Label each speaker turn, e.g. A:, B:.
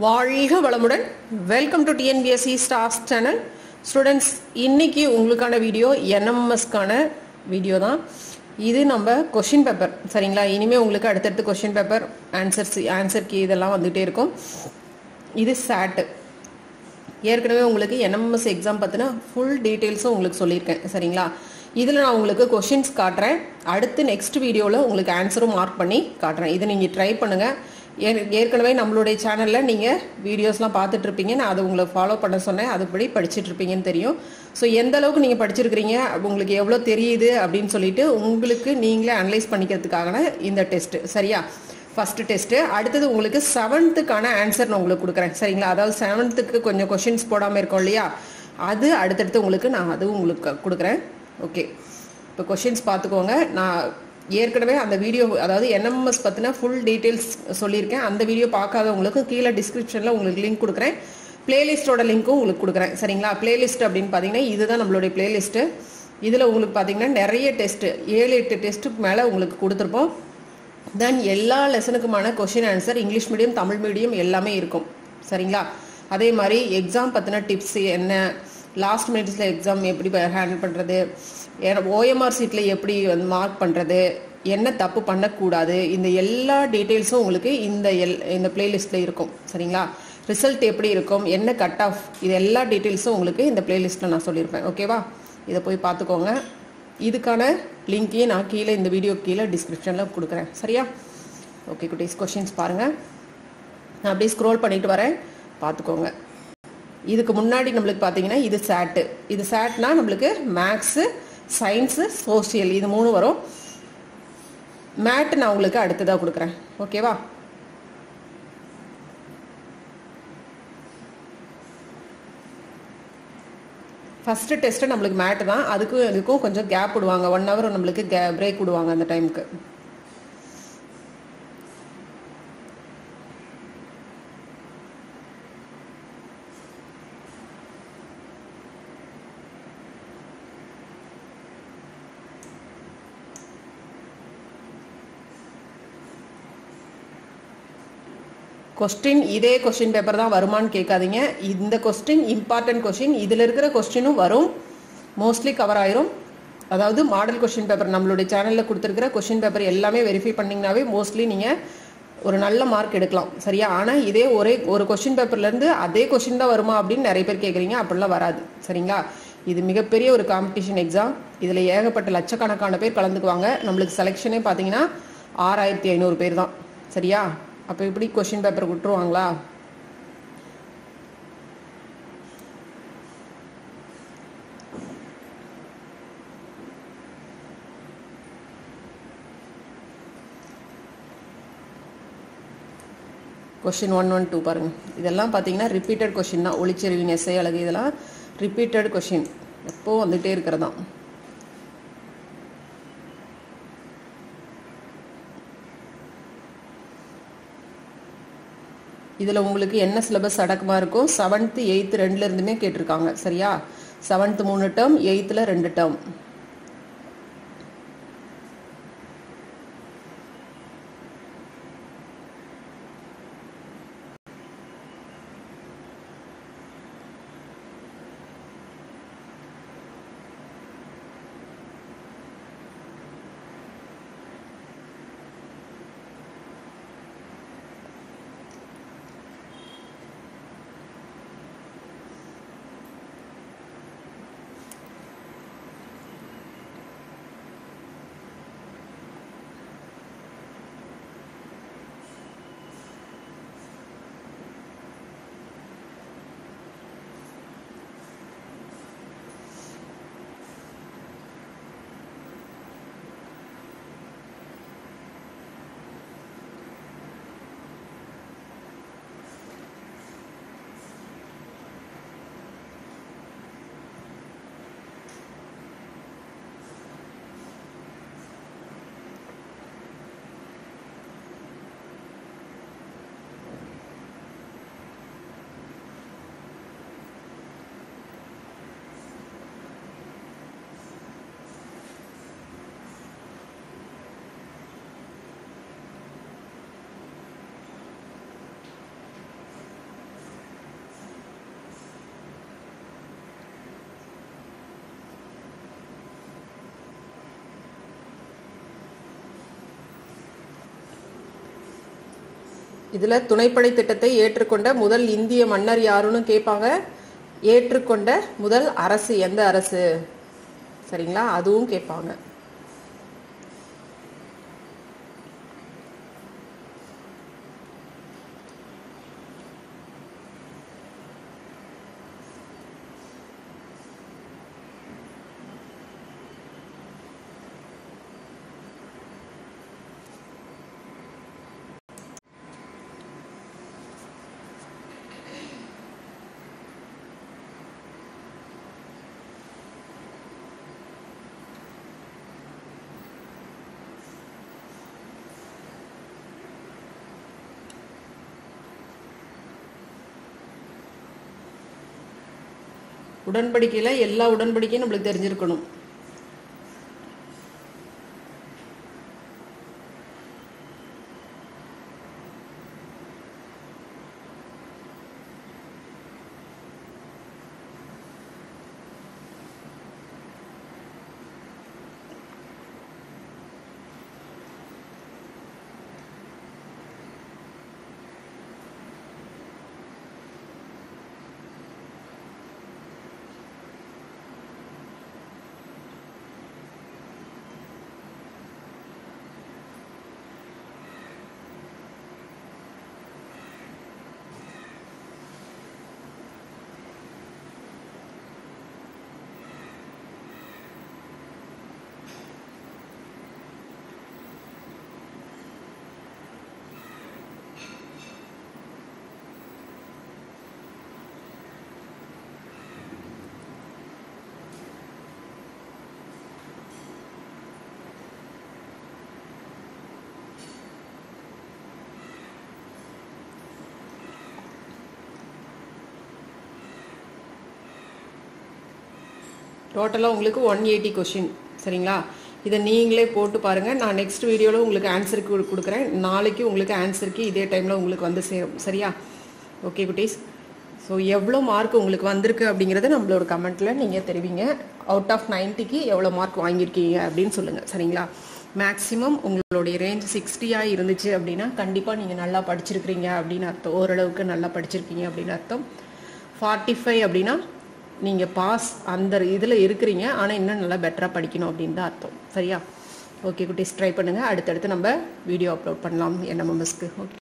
A: வாழ்க வளமுடன் welcome to TNPSC staffs channel students இன்னைக்கு உங்களுக்கான வீடியோ என்எம்எஸ்க்கான வீடியோ தான் இது நம்ம கொஷின் பேப்பர் சரிங்களா இனிமேல் உங்களுக்கு அடுத்தடுத்து question paper answers answer key இதெல்லாம் வந்துகிட்டே இருக்கும் இது சாட்டு ஏற்கனவே உங்களுக்கு என்எம்எஸ் எக்ஸாம் பற்றின ஃபுல் டீட்டெயில்ஸும் உங்களுக்கு சொல்லியிருக்கேன் சரிங்களா இதில் நான் உங்களுக்கு கொஷின்ஸ் காட்டுறேன் அடுத்து நெக்ஸ்ட் வீடியோவில் உங்களுக்கு ஆன்சரும் மார்க் பண்ணி காட்டுறேன் இதை நீங்கள் ட்ரை பண்ணுங்கள் ஏ- ஏற்கனவே நம்மளுடைய சேனலில் நீங்கள் வீடியோஸ்லாம் பார்த்துட்டு இருப்பீங்க நான் அதை உங்களை ஃபாலோ பண்ண சொன்னேன் அதுபடி படிச்சுட்டு இருப்பீங்கன்னு தெரியும் ஸோ எந்த அளவுக்கு நீங்கள் படிச்சிருக்கிறீங்க உங்களுக்கு எவ்வளோ தெரியுது அப்படின்னு சொல்லிட்டு உங்களுக்கு நீங்களே அனலைஸ் பண்ணிக்கிறதுக்கான இந்த டெஸ்ட் சரியா ஃபர்ஸ்ட் டெஸ்ட்டு அடுத்தது உங்களுக்கு செவன்த்துக்கான ஆன்சர் நான் உங்களுக்கு கொடுக்குறேன் சரிங்களா அதாவது செவன்த்துக்கு கொஞ்சம் கொஷின்ஸ் போடாமல் இருக்கோம் இல்லையா அது அடுத்தடுத்து உங்களுக்கு நான் அதுவும் உங்களுக்கு கொடுக்குறேன் ஓகே இப்போ கொஷின்ஸ் பார்த்துக்கோங்க நான் ஏற்கனவே அந்த வீடியோ அதாவது என்எம்எஸ் பற்றின ஃபுல் டீட்டெயில்ஸ் சொல்லியிருக்கேன் அந்த வீடியோ பார்க்காதவங்களுக்கு கீழே டிஸ்கிரிப்ஷனில் உங்களுக்கு லிங்க் கொடுக்குறேன் பிளேலிஸ்ட்டோட லிங்க்கும் உங்களுக்கு கொடுக்குறேன் சரிங்களா பிளேலிஸ்ட் அப்படின்னு பார்த்தீங்கன்னா இதுதான் நம்மளுடைய பிளேலிஸ்ட்டு இதில் உங்களுக்கு பார்த்தீங்கன்னா நிறைய டெஸ்ட்டு ஏழு எட்டு டெஸ்ட்டுக்கு மேலே உங்களுக்கு கொடுத்துருப்போம் தென் எல்லா லெசனுக்குமான question answer English medium Tamil medium எல்லாமே இருக்கும் சரிங்களா அதே மாதிரி எக்ஸாம் பற்றின டிப்ஸ் என்ன லாஸ்ட் மினிட்ஸில் எக்ஸாம் எப்படி ஹேண்டில் பண்ணுறது ஓஎம்ஆர் சீட்டில் எப்படி வந்து மார்க் பண்ணுறது என்ன தப்பு பண்ணக்கூடாது இந்த எல்லா டீட்டெயில்ஸும் உங்களுக்கு இந்த எல் இந்த பிளேலிஸ்ட்டில் இருக்கும் சரிங்களா ரிசல்ட் எப்படி இருக்கும் என்ன கட் ஆஃப் இது எல்லா டீட்டெயில்ஸும் உங்களுக்கு இந்த பிளேலிஸ்ட்டில் நான் சொல்லியிருப்பேன் ஓகேவா இதை போய் பார்த்துக்கோங்க இதுக்கான லிங்க்கையும் நான் கீழே இந்த வீடியோ கீழே டிஸ்கிரிப்ஷனில் கொடுக்குறேன் சரியா ஓகே குட்டீஸ் கொஷின்ஸ் பாருங்கள் நான் அப்படியே ஸ்க்ரோல் பண்ணிட்டு வரேன் பார்த்துக்கோங்க இதுக்கு முன்னாடி நம்மளுக்கு பார்த்தீங்கன்னா இது சேட்டு இது சேட்னா நம்மளுக்கு மேக்ஸு சயின்ஸு சோஷியல் இது மூணு வரும் மேட் நான் உங்களுக்கு அடுத்ததாக கொடுக்குறேன் ஓகேவா ஃபஸ்ட்டு டெஸ்ட்டு நம்மளுக்கு மேட்டு தான் அதுக்கும் இதுக்கும் கொஞ்சம் கேப் விடுவாங்க ஒன் ஹவர் நம்மளுக்கு கே பிரேக் விடுவாங்க அந்த டைமுக்கு கொஸ்டின் இதே கொஸ்டின் பேப்பர் தான் வருமான்னு கேட்காதீங்க இந்த கொஸ்டின் இம்பார்ட்டன்ட் கொஸ்டின் இதில் இருக்கிற கொஸ்டினும் வரும் மோஸ்ட்லி கவர் ஆயிரும் அதாவது மாடல் கொஸ்டின் பேப்பர் நம்மளுடைய சேனலில் கொடுத்துருக்கிற கொஸ்டின் பேப்பர் எல்லாமே வெரிஃபை பண்ணிங்கனாவே மோஸ்ட்லி நீங்கள் ஒரு நல்ல மார்க் எடுக்கலாம் சரியா ஆனால் இதே ஒரே ஒரு கொஸ்டின் பேப்பர்லேருந்து அதே கொஸ்டின் தான் வருமா அப்படின்னு நிறைய பேர் கேட்குறீங்க அப்படிலாம் வராது சரிங்களா இது மிகப்பெரிய ஒரு காம்படிஷன் எக்ஸாம் இதில் ஏகப்பட்ட லட்சக்கணக்கான பேர் கலந்துக்குவாங்க நம்மளுக்கு செலெக்ஷனே பார்த்தீங்கன்னா ஆறாயிரத்தி ஐநூறு பேர் தான் சரியா அப்போ எப்படி கொஷின் பேப்பர் விட்டுருவாங்களா கொஷின் ஒன் ஒன் டூ பாருங்கள் இதெல்லாம் பார்த்தீங்கன்னா ரிப்பீட்டட் கொஷின் தான் ஒளிச்செருவின் எஸ்ஐ அழகு இதெல்லாம் ரிப்பீட்டட் கொஷின் எப்போ வந்துகிட்டே இருக்கிறதாம் இதில் உங்களுக்கு என்ன சிலபஸ் அடக்கமாக இருக்கோ செவன்த்து எயித்து ரெண்டுல இருந்துமே கேட்டிருக்காங்க சரியா செவன்த்து மூணு டேர்ம் எயித்தில் ரெண்டு டேர்ம் இதில் துணைப்படை திட்டத்தை ஏற்றுக்கொண்ட முதல் இந்திய மன்னர் யாருன்னு கேட்பாங்க ஏற்றுக்கொண்ட முதல் அரசு எந்த அரசு சரிங்களா அதுவும் கேட்பாங்க உடன்படிக்கையில் எல்லா உடன்படிக்கையும் நம்மளுக்கு தெரிஞ்சிருக்கணும் டோட்டலாக உங்களுக்கு ஒன் எயிட்டி கொஷின் சரிங்களா இதை நீங்களே போட்டு பாருங்கள் நான் நெக்ஸ்ட் வீடியோவில் உங்களுக்கு ஆன்சருக்கு கொடுக்குறேன் நாளைக்கு உங்களுக்கு ஆன்சருக்கு இதே டைமில் உங்களுக்கு வந்து சேரும் சரியா ஓகே குட்டீஸ் ஸோ எவ்வளோ மார்க் உங்களுக்கு வந்திருக்கு அப்படிங்கிறத நம்மளோட கமெண்ட்டில் நீங்கள் தெரிவிங்க அவுட் ஆஃப் நைன்ட்டிக்கு எவ்வளோ மார்க் வாங்கியிருக்கீங்க அப்படின்னு சொல்லுங்கள் சரிங்களா மேக்ஸிமம் உங்களுடைய ரேஞ்ச் சிக்ஸ்டியாக இருந்துச்சு அப்படின்னா கண்டிப்பாக நீங்கள் நல்லா படிச்சிருக்கிறீங்க அப்படின்னு அர்த்தம் ஓரளவுக்கு நல்லா படிச்சிருக்கீங்க அப்படின்னு அர்த்தம் ஃபார்ட்டி ஃபைவ் அப்படின்னா நீங்கள் பாஸ் அந்த இதில் இருக்கிறீங்க ஆனால் இன்னும் நல்லா பெட்டராக படிக்கணும் அப்படின்னு தான் அர்த்தம் சரியா ஓகே குட்டீஸ் ட்ரை பண்ணுங்கள் அடுத்தடுத்து நம்ம வீடியோ அப்லோட் பண்ணலாம் என்ன மெம்பர்ஸ்க்கு ஓகே